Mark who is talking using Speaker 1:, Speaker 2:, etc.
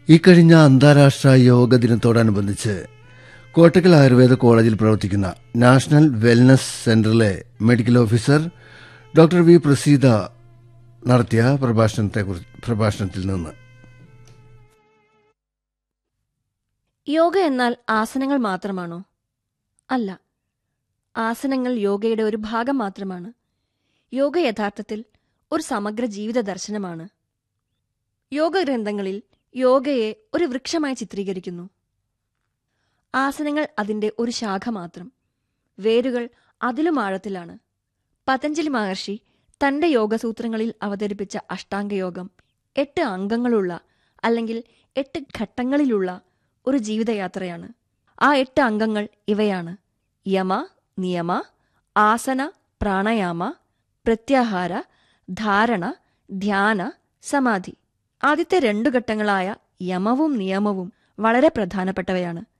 Speaker 1: ഇക്കഴിഞ്ഞ അന്താരാഷ്ട്ര യോഗ ദിനത്തോടനുബന്ധിച്ച് കോട്ടക്കൽ ആയുർവേദ കോളേജിൽ പ്രവർത്തിക്കുന്ന നാഷണൽ വെൽനസ് സെന്ററിലെ medical officer doctor V Praseetha നടത്തിയ പ്രഭാഷണത്തെക്കുറിച്ച് പ്രഭാഷണത്തിൽ നിന്ന്
Speaker 2: യോഗ എന്നാൽ ആസനങ്ങൾ മാത്രമാണോ അല്ല ആസനങ്ങൾ യോഗയുടെ ഒരു ഭാഗം മാത്രമാണ് യോഗ യഥാർത്ഥത്തിൽ ഒരു സമഗ്ര ജീവിത ദർശനമാണ് യോഗ ഗ്രന്ഥങ്ങളിൽ യോഗയെ ഒരു വൃക്ഷമായി ചിത്രീകരിക്കുന്നു ആസനങ്ങൾ അതിന്റെ ഒരു ശാഖ മാത്രം വേരുകൾ അതിലും ആഴത്തിലാണ് പതഞ്ജലി മഹർഷി തന്റെ യോഗസൂത്രങ്ങളിൽ അവതരിപ്പിച്ച അഷ്ടാംഗയോഗം എട്ട് അംഗങ്ങളുള്ള അല്ലെങ്കിൽ എട്ട് ഘട്ടങ്ങളിലുള്ള ഒരു ജീവിതയാത്രയാണ് ആ എട്ട് അംഗങ്ങൾ ഇവയാണ് യമ നിയമ ആസന പ്രാണായാമ പ്രത്യാഹാര ധാരണ ധ്യാന സമാധി ആദ്യത്തെ രണ്ടു ഘട്ടങ്ങളായ യമവും നിയമവും വളരെ പ്രധാനപ്പെട്ടവയാണ്